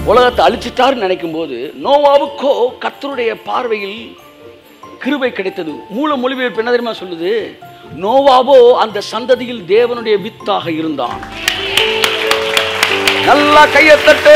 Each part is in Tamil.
உலகத்தை அழிச்சிட்டாருன்னு நினைக்கும் போது நோவாவுக்கோ கர்த்தருடைய பார்வையில் கிருபை கிடைத்தது மூல மொழிபெயர்ப்பு என்ன தெரியுமா சொல்லுது நோவாவோ அந்த சந்ததியில் தேவனுடைய வித்தாக இருந்தான் நல்லா கையை தட்டு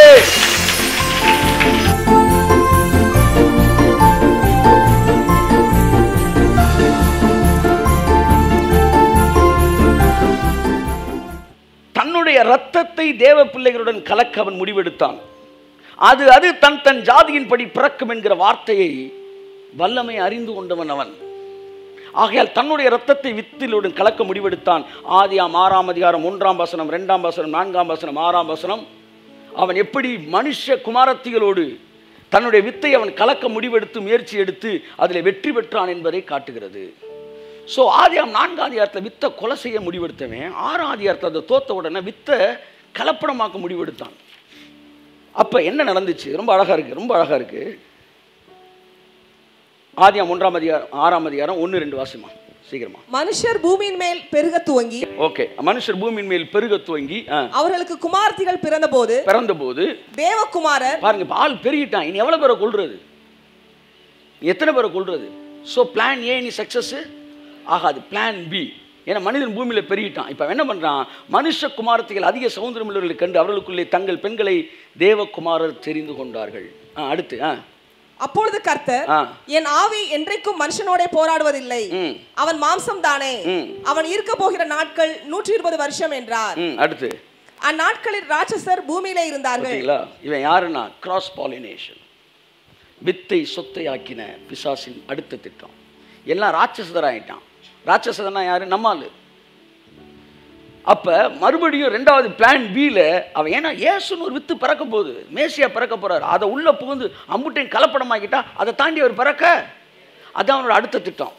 தன்னுடைய ரத்தத்தை தேவ பிள்ளைகளுடன் கலக்க அவன் முடிவெடுத்தான் அது அது தன் தன் ஜாதியின்படி பிறக்கும் என்கிற வார்த்தையை வல்லமை அறிந்து கொண்டவன் அவன் ஆகையால் தன்னுடைய ரத்தத்தை வித்திலுடன் கலக்க முடிவெடுத்தான் ஆதியாம் ஆறாம் அதிகாரம் ஒன்றாம் வசனம் ரெண்டாம் வசனம் நான்காம் வசனம் ஆறாம் வசனம் அவன் எப்படி மனுஷ குமாரத்திகளோடு தன்னுடைய வித்தை அவன் கலக்க முடிவெடுத்து முயற்சி எடுத்து அதில் வெற்றி பெற்றான் என்பதை காட்டுகிறது ஸோ ஆதியாம் நான்காம் அதிகாரத்தில் வித்தை கொலை செய்ய முடிவெடுத்தவன் ஆறாம் அதிகாரத்தில் அதை தோத்த உடனே வித்தை கலப்படமாக்க முடிவெடுத்தான் அப்போ என்ன நடந்துச்சு ரொம்ப அழகாக இருக்குது ரொம்ப அழகாக இருக்குது ஆதியாம் ஒன்றாம் அதிகாரம் ஆறாம் அதிகாரம் ஒன்று ரெண்டு வாசிமா சீக்கிரமா மனுஷர் பூமியின் மேல் பெருக துவங்கி ஓகே மனுஷர் பூமியின் மேல் பெருக துவங்கி ஆ, அவர்களுக்கு குமார்த்திகள் பிறந்தபோது பிறந்தபோது தேவகுமாரர் பாருங்க இப்போ ஆள் பெருகிட்டான் இனி எவ்வளோ பேரை கொள்றது எத்தனை பேரை கொள்றது ஸோ பிளான் ஏ நீ சக்ஸஸ் ஆகாது பிளான் பி ஏன்னா மனிதன் பூமியில் பெருகிட்டான் இப்போ என்ன பண்ணுறான் மனுஷ குமாரத்திகள் அதிக சௌந்தரமுள்ளவர்களை கண்டு அவர்களுக்குள்ளே தங்கள் பெண்களை தேவகுமாரர் தெரிந்து கொண்டார்கள் ஆ அடுத்து ஆ அப்பொழுது கர்த்தர் ஆ என் ஆவி என்றைக்கும் மனுஷனோட போராடுவதில்லை ம் அவன் மாம்சம் தானே ம். அவன் இருக்க போகிற நாட்கள் நூற்றி இருபது வருஷம் என்றார் ம் அடுத்து அந்நாட்களில் ராட்சசர் பூமியில இருந்தார்கள் பார்த்தீங்களா இவன் யாருன்னா கிராஸ் பாலினேஷன் வித்தை சொத்தை ஆக்கின பிசாசின் அடுத்த திட்டம் எல்லாம் ராட்சசதராயிட்டான் ராட்சசதனா யாரு நம்மால் அப்ப மறுபடியும் ரெண்டாவது பிளான் பியில் அவன் ஏன்னா ஏசுன்னு ஒரு வித்து பிறக்க போகுது மேசியா பிறக்க போறாரு அதை உள்ள புகுந்து அம்புட்டையும் கலப்படமாக்கிட்டா அதை தாண்டி அவர் பிறக்க அதான் அவனோட அடுத்த திட்டம்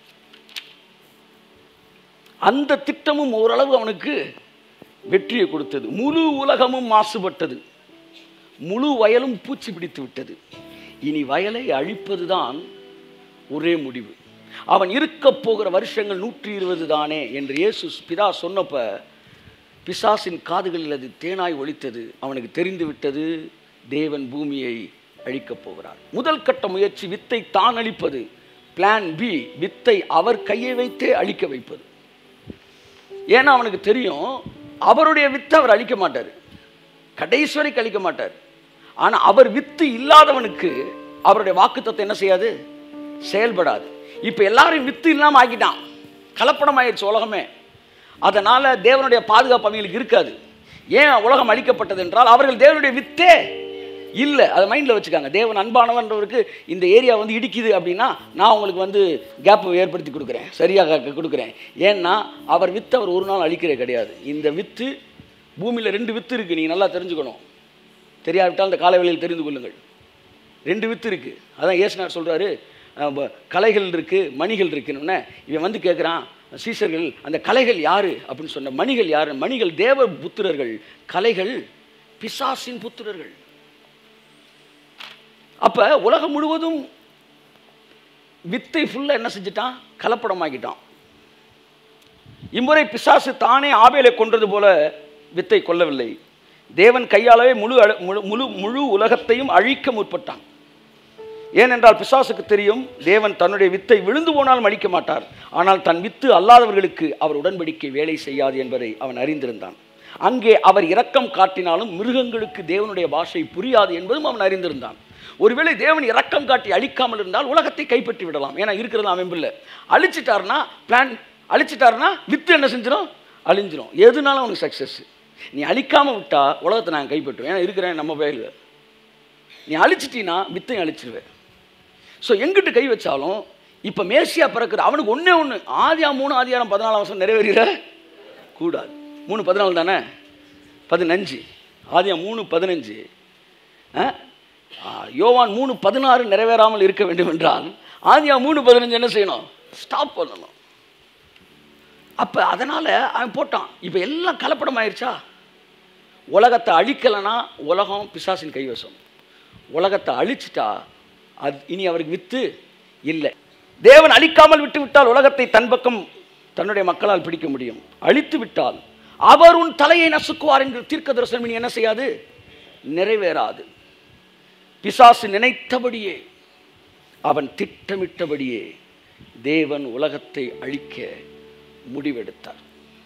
அந்த திட்டமும் ஓரளவு அவனுக்கு வெற்றியை கொடுத்தது முழு உலகமும் மாசுபட்டது முழு வயலும் பூச்சி பிடித்து விட்டது இனி வயலை அழிப்பதுதான் ஒரே முடிவு அவன் இருக்க போகிற வருஷங்கள் நூற்றி இருபது தானே என்று இயேசு பிதா சொன்னப்ப பிசாசின் காதுகளில் அது தேனாய் ஒலித்தது அவனுக்கு தெரிந்து விட்டது தேவன் பூமியை அழிக்கப் போகிறார் முதல் கட்ட முயற்சி வித்தை தான் அழிப்பது பிளான் பி வித்தை அவர் கையை வைத்தே அழிக்க வைப்பது ஏன்னா அவனுக்கு தெரியும் அவருடைய வித்தை அவர் அழிக்க மாட்டார் கடைசி வரைக்கும் அழிக்க மாட்டார் ஆனால் அவர் வித்து இல்லாதவனுக்கு அவருடைய வாக்குத்தத்தை என்ன செய்யாது செயல்படாது இப்போ எல்லாரும் வித்து இல்லாமல் ஆக்கிட்டான் கலப்படம் ஆயிடுச்சு உலகமே அதனால் தேவனுடைய பாதுகாப்பு அவங்களுக்கு இருக்காது ஏன் உலகம் அழிக்கப்பட்டது என்றால் அவர்கள் தேவனுடைய வித்தே இல்லை அதை மைண்டில் வச்சுக்காங்க தேவன் அன்பானவன்றவருக்கு இந்த ஏரியா வந்து இடிக்குது அப்படின்னா நான் உங்களுக்கு வந்து கேப் ஏற்படுத்தி கொடுக்குறேன் சரியாக க- கொடுக்குறேன் ஏன்னா அவர் வித்து அவர் ஒரு நாள் அழிக்கிறே கிடையாது இந்த வித்து பூமியில் ரெண்டு வித்து இருக்குது நீங்கள் நல்லா தெரிஞ்சுக்கணும் தெரியாவிட்டால் இந்த காலவெளியில் தெரிந்து கொள்ளுங்கள் ரெண்டு வித்து இருக்குது அதான் ஏசுனார் சொல்கிறாரு கலைகள் இருக்குது மணிகள் இருக்குன்னு இவன் வந்து கேட்குறான் சீசர்கள் அந்த கலைகள் யாரு அப்படின்னு சொன்ன மணிகள் யாரு மணிகள் தேவ புத்திரர்கள் கலைகள் பிசாசின் புத்திரர்கள் அப்போ உலகம் முழுவதும் வித்தை ஃபுல்லாக என்ன செஞ்சிட்டான் கலப்படமாக்கிட்டான் இம்முறை பிசாசு தானே ஆபேலை கொன்றது போல வித்தை கொல்லவில்லை தேவன் கையாலவே முழு அழ- முழு முழு முழு உலகத்தையும் அழிக்க முற்பட்டான் ஏனென்றால் பிசாசுக்கு தெரியும் தேவன் தன்னுடைய வித்தை விழுந்து போனாலும் அழிக்க மாட்டார் ஆனால் தன் வித்து அல்லாதவர்களுக்கு அவர் உடன்படிக்கை வேலை செய்யாது என்பதை அவன் அறிந்திருந்தான் அங்கே அவர் இரக்கம் காட்டினாலும் மிருகங்களுக்கு தேவனுடைய பாஷை புரியாது என்பதும் அவன் அறிந்திருந்தான் ஒருவேளை தேவன் இரக்கம் காட்டி அழிக்காமல் இருந்தால் உலகத்தை கைப்பற்றி விடலாம் ஏன்னா இருக்கிறது அமைப்பில்லை அழிச்சிட்டாருன்னா பிளான் அழிச்சிட்டாருன்னா வித்து என்ன செஞ்சிடும் அழிஞ்சிரும் எதுனாலும் அவனுக்கு சக்ஸஸ் நீ அழிக்காமல் விட்டா உலகத்தை நான் கைப்பற்றுவேன் ஏன்னா இருக்கிறேன் நம்ம பேரில் நீ அழிச்சிட்டீன்னா வித்தையும் அழிச்சிருவேன் ஸோ எங்கிட்டு கை வச்சாலும் இப்போ மேசியா பிறக்கிற அவனுக்கு ஒன்றே ஒன்று ஆதியா மூணு ஆதியாரம் பதினாலாம் வருஷம் நிறைவேறிட கூடாது மூணு பதினாலு தானே பதினஞ்சு ஆதியா மூணு பதினஞ்சு ஆ? ஆ, யோவான் மூணு பதினாறு நிறைவேறாமல் இருக்க வேண்டும் என்றால் ஆதியா மூணு பதினஞ்சு என்ன செய்யணும் ஸ்டாப் பண்ணணும் அப்போ அதனால் அவன் போட்டான் இப்போ எல்லாம் கலப்படம் ஆயிடுச்சா உலகத்தை அழிக்கலைன்னா உலகம் பிசாசின் கைவசம் உலகத்தை அழிச்சிட்டா அது இனி அவருக்கு வித்து இல்லை தேவன் அழிக்காமல் விட்டு விட்டால் உலகத்தை தன் பக்கம் தன்னுடைய மக்களால் பிடிக்க முடியும் அழித்து விட்டால் அவர் உன் தலையை நசுக்குவார் என்று தீர்க்க தரிசனம் இனி என்ன செய்யாது நிறைவேறாது பிசாசு நினைத்தபடியே அவன் திட்டமிட்டபடியே தேவன் உலகத்தை அழிக்க முடிவெடுத்தார்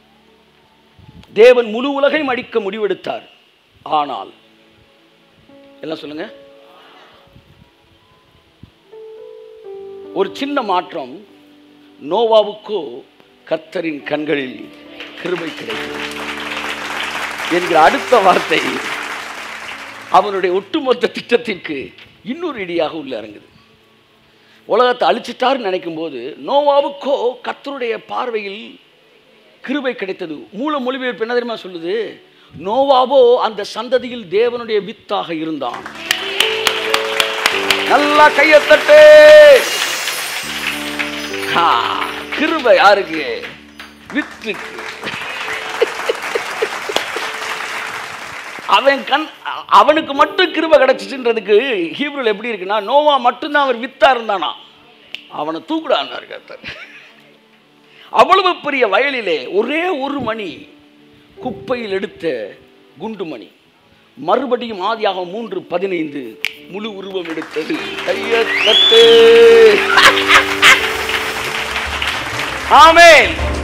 தேவன் முழு உலகையும் அழிக்க முடிவெடுத்தார் ஆனால் எல்லாம் சொல்லுங்க ஒரு சின்ன மாற்றம் நோவாவுக்கோ கர்த்தரின் கண்களில் கிருபை கிடைக்கும் என்கிற அடுத்த வார்த்தை அவனுடைய ஒட்டுமொத்த திட்டத்திற்கு இன்னொரு இடியாக உள்ள இறங்குது உலகத்தை அழிச்சிட்டாருன்னு நினைக்கும் போது நோவாவுக்கோ கர்த்தருடைய பார்வையில் கிருபை கிடைத்தது மூல மொழிபெயர்ப்பு என்ன தெரியுமா சொல்லுது நோவாவோ அந்த சந்ததியில் தேவனுடைய வித்தாக இருந்தான் நல்லா கையத்தட்டு ஆ, கிருபை யாருக்கு வித்துக்கு அவன் கண் அவனுக்கு மட்டும் கிருபை கிடைச்சிச்சுன்றதுக்கு ஹீப்ரூல எப்படி இருக்குன்னா நோவா மட்டும்தான் அவர் வித்தா இருந்தானா அவனை தூக்குடான்னாரு கர்த்தர் அவ்வளவு பெரிய வயலிலே ஒரே ஒரு மணி குப்பையில் எடுத்த குண்டு மணி மறுபடியும் ஆதியாக மூன்று பதினைந்து முழு உருவம் எடுத்தது கையை தட்டு ஆமென்